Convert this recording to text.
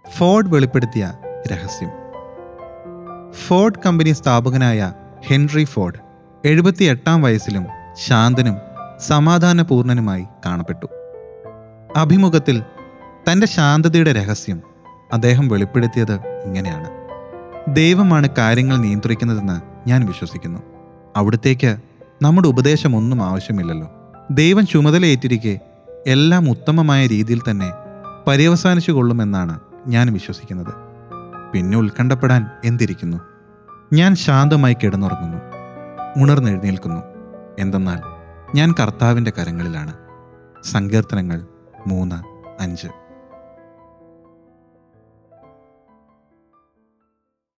Ford വെളിപ്പെടുത്തിയ രഹസ്യം Ford company സ്ഥാപകനായ ഹെൻറി ഫോർഡ് എഴുപത്തിയെട്ടാം വയസ്സിലും ശാന്തനും സമാധാനപൂർണനുമായി കാണപ്പെട്ടു അഭിമുഖത്തിൽ തൻ്റെ ശാന്തതയുടെ രഹസ്യം അദ്ദേഹം വെളിപ്പെടുത്തിയത് ഇങ്ങനെയാണ് ദൈവമാണ് കാര്യങ്ങൾ നിയന്ത്രിക്കുന്നതെന്ന് ഞാൻ വിശ്വസിക്കുന്നു അവിടത്തേക്ക് നമ്മുടെ ഉപദേശമൊന്നും ആവശ്യമില്ലല്ലോ ദൈവം ചുമതലയേറ്റിരിക്കെ എല്ലാം ഉത്തമമായ രീതിയിൽ തന്നെ പര്യവസാനിച്ചു കൊള്ളുമെന്നാണ് ഞാൻ വിശ്വസിക്കുന്നത് പിന്നെ ഉത്കണ്ഠപ്പെടാൻ എന്തിരിക്കുന്നു ഞാൻ ശാന്തമായി കിടന്നുറങ്ങുന്നു ഉണർന്നെഴുന്നേൽക്കുന്നു എന്തെന്നാൽ ഞാൻ കർത്താവിൻ്റെ കരങ്ങളിലാണ് സങ്കീർത്തനങ്ങൾ മൂന്ന് അഞ്ച്